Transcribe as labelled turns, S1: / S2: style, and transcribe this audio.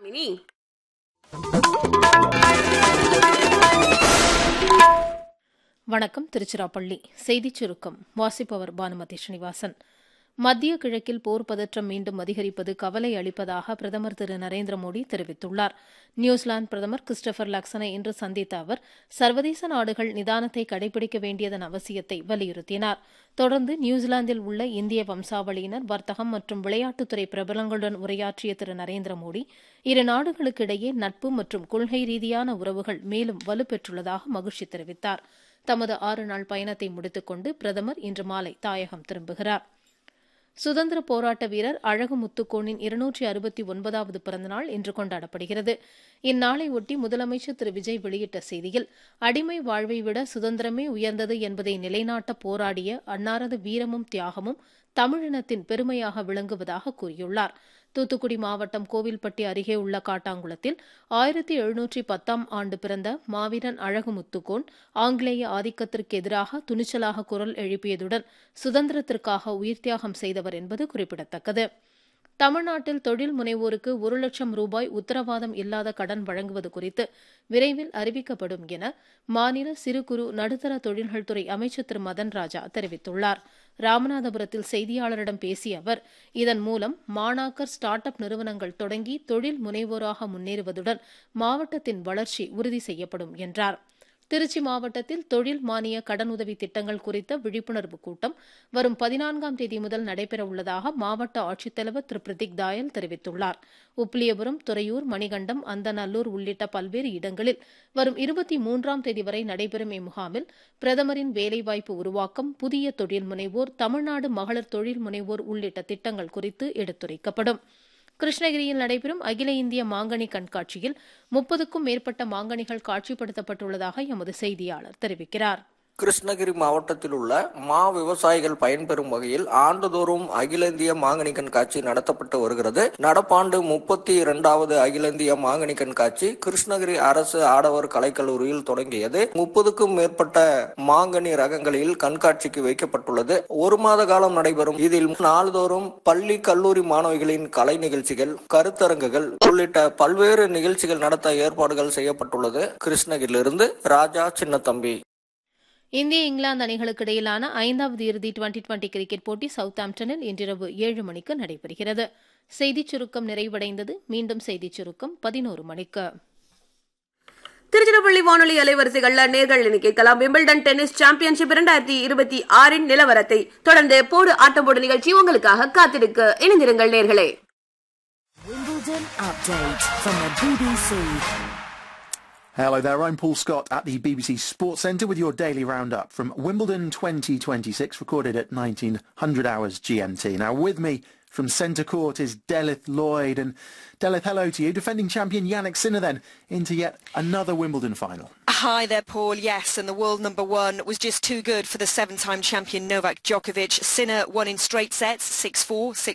S1: Mini
S2: வணக்கம் திருச்சிராப்பள்ளி செய்திச் சுருக்கம் வாசிப்பவர் பானுமதி ஸ்ரீனிவாசன் மத்திய கிழக்கில் போர் பதற்றம் மீண்டும் அதிகரிப்பது கவலை அளிப்பதாக பிரதமர் திரு நரேந்திர மோடி தெரிவித்துள்ளார் நியூசிலாந்து பிரதமர் கிறிஸ்டபர் லக்சனை இன்று சந்தித்த அவர் சர்வதேச நாடுகள் நிதானத்தை கடைபிடிக்க வேண்டியதன் அவசியத்தை வலியுறுத்தினார் தொடர்ந்து நியூசிலாந்தில் உள்ள இந்திய வம்சாவளியினர் வர்த்தகம் மற்றும் விளையாட்டுத்துறை பிரபலங்களுடன் உரையாற்றிய திரு நரேந்திர மோடி இரு நாடுகளுக்கிடையே நட்பு மற்றும் கொள்கை ரீதியான உறவுகள் மேலும் வலுப்பெற்றுள்ளதாக மகிழ்ச்சி தெரிவித்தார் தமது ஆறு நாள் பயணத்தை முடித்துக் கொண்டு பிரதமர் இன்று மாலை தாயகம் திரும்புகிறார் சுதந்திர போராட்ட வீரர் அழகு முத்துக்கோனின் இருநூற்றி அறுபத்தி ஒன்பதாவது பிறந்தநாள் இன்று கொண்டாடப்படுகிறது இந்நாளை ஒட்டி முதலமைச்சர் திரு விஜய் வெளியிட்ட செய்தியில் அடிமை வாழ்வை விட சுதந்திரமே உயர்ந்தது என்பதை நிலைநாட்ட போராடிய அன்னாரது வீரமும் தியாகமும் தமிழினத்தின் பெருமையாக விளங்குவதாக கூறியுள்ளார் தூத்துக்குடி மாவட்டம் கோவில்பட்டி அருகே உள்ள காட்டாங்குளத்தில் ஆயிரத்தி எழுநூற்றி பத்தாம் ஆண்டு பிறந்த மாவீரன் அழகு முத்துக்கோன் ஆங்கிலேய ஆதிக்கத்திற்கு எதிராக துணிச்சலாக குரல் எழுப்பியதுடன் சுதந்திரத்திற்காக உயிர்த்தியாகம் செய்தவர் என்பது குறிப்பிடத்தக்கது தமிழ்நாட்டில் தொழில் முனைவோருக்கு ஒரு லட்சம் ரூபாய் உத்தரவாதம் இல்லாத கடன் வழங்குவது குறித்து விரைவில் அறிவிக்கப்படும் என மாநில சிறு குறு நடுத்தர தொழில்கள் துறை அமைச்சர் திரு மதன் ராஜா தெரிவித்துள்ளார் ராமநாதபுரத்தில் செய்தியாளரிடம் பேசிய அவர் இதன் மூலம் மாணாக்கர் ஸ்டார்ட் அப் நிறுவனங்கள் தொடங்கி தொழில் முனைவோராக முன்னேறுவதுடன் மாவட்டத்தின் வளர்ச்சி உறுதி செய்யப்படும் என்றார் திருச்சி மாவட்டத்தில் தொழில் மானிய கடனுதவி திட்டங்கள் குறித்த விழிப்புணர்வு கூட்டம் வரும் பதினான்காம் தேதி முதல் நடைபெறவுள்ளதாக மாவட்ட ஆட்சித்தலைவர் திரு பிரதீக் தாயல் தெரிவித்துள்ளார் உப்பிலியபுரம் துறையூர் மணிகண்டம் அந்தநல்லூர் உள்ளிட்ட பல்வேறு இடங்களில் வரும் இருபத்தி மூன்றாம் தேதி வரை நடைபெறும் இம்முகாமில் பிரதமரின் வேலைவாய்ப்பு உருவாக்கம் புதிய தொழில் முனைவோர் தமிழ்நாடு மகளிர் தொழில் முனைவோர் உள்ளிட்ட திட்டங்கள் குறித்து எடுத்துரைக்கப்படும் கிருஷ்ணகிரியில் நடைபெறும் அகில இந்திய மாங்கனி கண்காட்சியில் முப்பதுக்கும் மேற்பட்ட மாங்கனிகள் காட்சிப்படுத்தப்பட்டுள்ளதாக எமது செய்தியாளர் தெரிவிக்கிறார்
S3: கிருஷ்ணகிரி மாவட்டத்தில் உள்ள மா விவசாயிகள் பயன்பெறும் வகையில் ஆண்டுதோறும் அகில இந்திய மாங்கனி கண்காட்சி நடத்தப்பட்டு வருகிறது நடப்பாண்டு முப்பத்தி இரண்டாவது அகில இந்திய மாங்கனி கண்காட்சி கிருஷ்ணகிரி அரசு ஆடவர் கலைக்கல்லூரியில் தொடங்கியது முப்பதுக்கும் மேற்பட்ட மாங்கனி ரகங்களில் கண்காட்சிக்கு வைக்கப்பட்டுள்ளது ஒரு மாத காலம் நடைபெறும் இதில் நாள்தோறும் பள்ளி கல்லூரி மாணவிகளின் கலை நிகழ்ச்சிகள் கருத்தரங்குகள் உள்ளிட்ட பல்வேறு நிகழ்ச்சிகள் நடத்த ஏற்பாடுகள் செய்யப்பட்டுள்ளது கிருஷ்ணகிரியிலிருந்து ராஜா சின்னத்தம்பி
S2: இந்திய இங்கிலாந்து அணிகளுக்கு இடையிலான ஐந்தாவது இறுதி டுவெண்டி டுவெண்டி கிரிக்கெட் போட்டி சவுத்தாம்டனில் இன்றிரவு ஏழு மணிக்கு நடைபெறுகிறது செய்திச் சுருக்கம் நிறைவடைந்தது மீண்டும் செய்திச் சுருக்கம் பதினோரு மணிக்கு
S1: திருச்சிராப்பள்ளி வானொலி அலைவரிசைகள்ல நேர்கள் கேட்கலாம் விம்பிள்டன் டென்னிஸ் சாம்பியன்ஷிப் இரண்டாயிரத்தி இருபத்தி ஆறின் நிலவரத்தை தொடர்ந்து போடு ஆட்டம் போடு நிகழ்ச்சி உங்களுக்காக காத்திருக்கு இணைந்திருங்கள் நேர்களே
S4: Wimbledon update from the BBC.
S5: Hello there, I'm Paul Scott at the BBC Sports Centre with your daily roundup from Wimbledon 2026, recorded at 1900 hours GMT. Now with me from centre court is Delith Lloyd. And Delith, hello to you. Defending champion Yannick Sinner then into yet another Wimbledon final.
S6: Hi there, Paul. Yes, and the world number one was just too good for the seven-time champion Novak Djokovic. Sinner won in straight sets, 6-4, 6